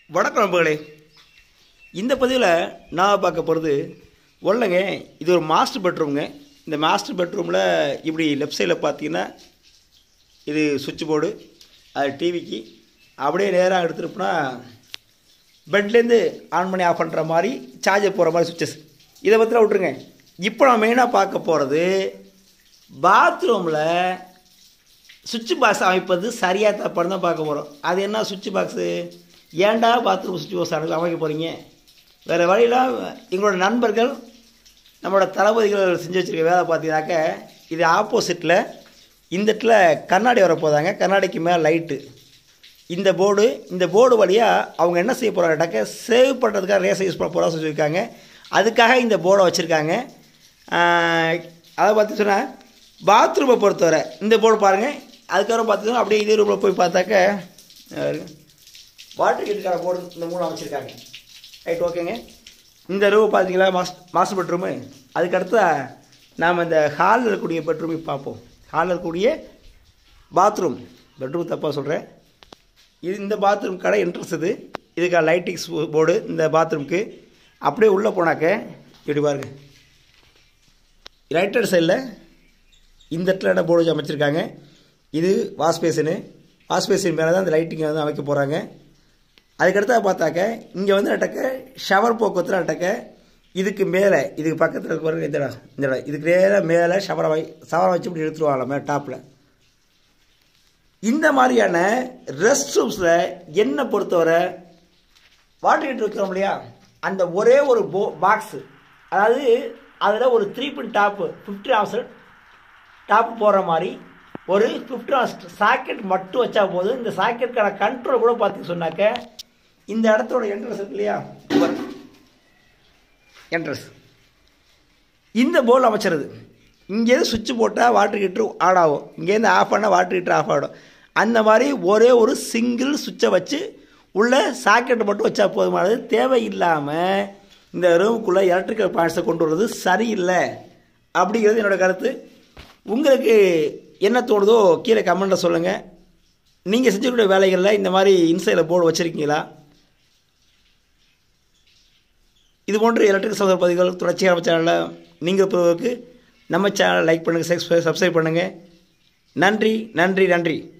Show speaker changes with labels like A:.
A: வணக்கம் நண்பர்களே இந்த பதிவில் நான் பார்க்க போகிறது ஒல்லைங்க இது ஒரு மாஸ்டர் பெட்ரூம்ங்க இந்த மாஸ்டர் பெட்ரூமில் இப்படி லெஃப்ட் சைடில் பார்த்தீங்கன்னா இது சுவிட்ச் போர்டு அது டிவிக்கு அப்படியே நேராக எடுத்துருப்போனா பெட்லேருந்து ஆன் பண்ணி ஆஃப் பண்ணுற மாதிரி சார்ஜர் போகிற மாதிரி சுவிட்சஸ் இதை பற்றிலாம் விட்ருங்க இப்போ நான் மெயினாக பார்க்க போகிறது பாத்ரூமில் சுவிட்ச் பாக்ஸ் அமைப்பது சரியாக தப்பான்னு தான் பார்க்க போகிறோம் அது என்ன சுவிட்ச் பாக்ஸு ஏன்டா பாத்ரூம் சுவிட்ச் பாக்ஸ் அமைக்க அமைக்க போகிறீங்க வேறு வழியெல்லாம் எங்களோட நண்பர்கள் நம்மளோட தளபதிகள் செஞ்சு வச்சுருக்க வேலை பார்த்தீங்கன்னாக்க இது ஆப்போசிட்டில் இந்த இடத்துல கண்ணாடி வர போதாங்க கண்ணாடிக்கு மேலே லைட்டு இந்த போர்டு இந்த போர்டு வழியாக அவங்க என்ன செய்ய போகிறாங்கட்டாக்க சேவ் பண்ணுறதுக்காக ரேசை யூஸ் பண்ண போகிறா சொல்லியிருக்காங்க அதுக்காக இந்த போர்டை வச்சுருக்காங்க அதை பார்த்து சொன்னால் பாத்ரூமை பொறுத்தவரை இந்த போர்டு பாருங்கள் அதுக்கப்புறம் பார்த்தீங்கன்னா அப்படியே இதே ரூமில் போய் பார்த்தாக்க வாட்டர் ஹீட்டுக்கான போர்டு இந்த மூலம் வச்சுருக்காங்க ரைட் ஓகேங்க இந்த ரூம் பார்த்தீங்களா மாஸ் மாஸ்டர் பெட்ரூமு அதுக்கடுத்து நாம் இந்த ஹாலில் இருக்கக்கூடிய பெட்ரூமை பார்ப்போம் ஹாலில் இருக்கக்கூடிய பாத்ரூம் பெட்ரூம் தப்பாக சொல்கிறேன் இது இந்த பாத்ரூம் கடை என்ட்ரன்ஸ் இது இதுக்காக லைட்டிங்ஸ் போர்டு இந்த பாத்ரூம்க்கு அப்படியே உள்ளே போனாக்க இப்படி பாருங்க ரைட் ஹேண்ட் சைடில் இந்த இடத்துல என்ன போர்டு வச்சு அமைச்சிருக்காங்க இது வாஷ் பேசினு வாஷ் பேசின் மேலே தான் இந்த லைட்டிங்கை வந்து அமைக்க போகிறாங்க அதுக்கடுத்தா பார்த்தாக்க இங்கே வந்து நட்டக்க ஷவர் போக்குவரத்தில் நட்டக்க இதுக்கு மேலே இதுக்கு பக்கத்தில் இருக்க பாருங்க இந்த இடம் இந்த இடம் இதுக்கு நேராக மேலே ஷவரை வை ஷவரை வச்சு இப்படி எடுத்துருவாங்களா மேலே டாப்பில் இந்த மாதிரியான ரெஸ்ட் ரூம்ஸில் என்னை பொறுத்தவரை வாட்டர் ஹீட்டர் வைக்கிறோம் இல்லையா அந்த ஒரே ஒரு போ பாக்ஸு அதாவது அதில் ஒரு three pin top fifty option top போடுற மாதிரி ஒரு ஃபிஃப்டி சாக்கெட் மட்டும் வச்சா போதும் இந்த சாக்கெட்டுக்கான கண்ட்ரோல் கூட பார்த்து சொன்னாக்க இந்த இடத்தோட என்ட்ரன்ஸ் இருக்கு இல்லையா என்ட்ரன்ஸ் இந்த போல் அமைச்சிருது இங்கேருந்து சுவிட்ச் போட்டால் வாட்டர் ஹீட்ரு ஆன் ஆகும் இங்கேருந்து ஆஃப் பண்ணால் வாட்டர் ஹீட்ரு ஆஃப் ஆகிடும் அந்த மாதிரி ஒரே ஒரு சிங்கிள் சுவிட்சை வச்சு உள்ள சாக்கெட்டை மட்டும் வச்சா போதுமானது தேவையில்லாமல் இந்த ரூமுக்குள்ளே எலக்ட்ரிக்கல் பாயிண்ட்ஸை கொண்டு வர்றது சரியில்லை அப்படிங்கிறது என்னோடய கருத்து உங்களுக்கு என்ன தோணுதோ கீழே கமெண்ட்டில் சொல்லுங்கள் நீங்கள் செஞ்சக்கூடிய வேலைகளில் இந்த மாதிரி இன்சைடில் போர்டு வச்சுருக்கீங்களா இது போன்ற எலக்ட்ரிக் சகோதர பதிவுகள் தொடர்ச்சியாக நம்ம சேனலில் நீங்கள் பெறுவதற்கு நம்ம சேனலை லைக் பண்ணுங்கள் சப்ஸ்கிரைப் பண்ணுங்கள் நன்றி நன்றி நன்றி